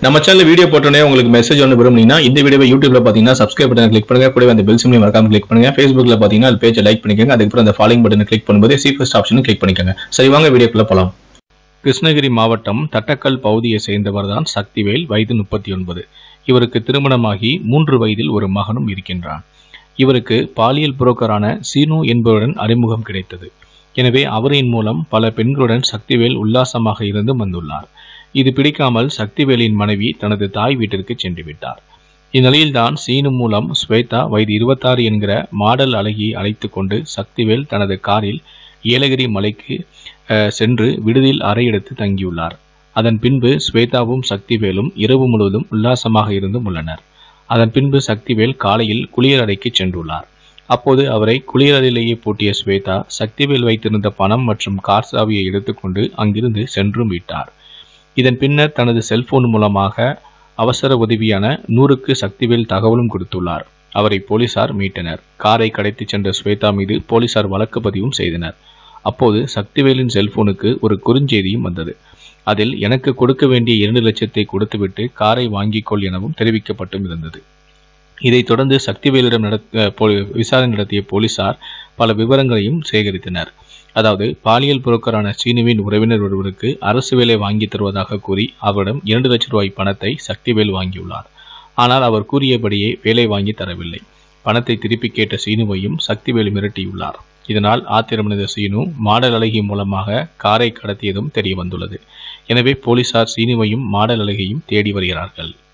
நம்ம channel video போட்டோன்னே உங்களுக்கு மெசேஜ் ஒன்று விரும்புனீங்கன்னா இந்த வீடியோவை யூடியூப்ல பார்த்தீங்கன்னா சப்ஸ்கிரைப் பட்டன் கிளிக் பண்ணுங்க கூடவே அந்த பெல் சிம்லையும் மறக்காம கிளிக் பண்ணுங்க ஃபேஸ்புக்ல பார்த்தீங்கன்னா அது பேஜை லைக் பண்ணிக்கோங்க அதுக்கப்புறம் அந்த ஃபாலோயிங் பட்டனை கிளிக் பண்ணும்போது சி ஃபர்ஸ்ட் ஆப்ஷனும் கிளிக் பண்ணிக்கோங்க சரி வாங்க வீடியோக்குள்ள போலாம் கிருஷ்ணகிரி மாவட்டம் தட்டக்கல் பகுதியை சேர்ந்தவர் தான் சக்திவேல் வயது முப்பத்தி ஒன்பது இவருக்கு திருமணமாகி மூன்று வயதில் ஒரு மகனும் இருக்கின்றான் இவருக்கு பாலியல் புரோக்கரான சீனு என்பவருடன் அறிமுகம் கிடைத்தது எனவே அவரின் மூலம் பல பெண்களுடன் சக்திவேல் உல்லாசமாக இருந்து வந்துள்ளார் இது பிடிக்காமல் சக்திவேலின் மனைவி தனது தாய் வீட்டிற்கு சென்று விட்டார் இந்நிலையில்தான் சீனு மூலம் ஸ்வேதா வயது இருபத்தாறு என்கிற மாடல் அழகியை அழைத்து கொண்டு சக்திவேல் தனது காரில் ஏலகிரி மலைக்கு அஹ், சென்று விடுதியில் அறை எடுத்து தங்கியுள்ளார் அதன் பின்பு ஸ்வேதாவும் சக்திவேலும் இரவு முழுவதும் உல்லாசமாக இருந்தும் உள்ளனர் அதன் பின்பு சக்திவேல் காலையில் குளியலறைக்கு சென்றுள்ளார் அப்போது அவரை குளியலறையிலேயே பூட்டிய ஸ்வேதா சக்திவேல் வைத்திருந்த பணம் மற்றும் கார் சாவியை எடுத்துக்கொண்டு அங்கிருந்து சென்றும் விட்டார் இதன் பின்னர் தனது செல்போன் மூலமாக அவசர உதவியான நூறுக்கு சக்திவேல் தகவலும் கொடுத்துள்ளார் அவரை போலீசார் மீட்டனர் காரை கடத்திச் சென்ற ஸ்வேதா மீது போலீசார் வழக்கு பதிவும் செய்தனர் அப்போது சக்திவேலின் செல்போனுக்கு ஒரு குறுஞ்செய்தியும் வந்தது அதில் எனக்கு கொடுக்க வேண்டிய இரண்டு லட்சத்தை கொடுத்துவிட்டு காரை வாங்கிக் கொள் எனவும் தெரிவிக்கப்பட்டும் இருந்தது இதைத் தொடர்ந்து சக்திவேலிடம் நடத்த போ- விசாரணை நடத்திய போலீசார் பல விவரங்களையும் சேகரித்தனர் அதாவது பாலியல் புரோக்கரான சீனுவின் உறவினர் ஒருவருக்கு அரசு வேலை வாங்கி தருவதாக கூறி அவரிடம் இரண்டு லட்சம் ரூபாய் பணத்தை சக்திவேல் வாங்கியுள்ளார் ஆனால் அவர் கூறியபடியே வேலை வாங்கி தரவில்லை பணத்தை திருப்பி கேட்ட சீனுவையும் சக்திவேல் மிரட்டியுள்ளார் இதனால் ஆத்திரமடைந்த சீனு மாடல் அழகி மூலமாக காரை கடத்தியதும் தெரிய வந்துள்ளது எனவே போலீசார் சீனுவையும் மாடல் அழகியும் தேடி வருகிறார்கள்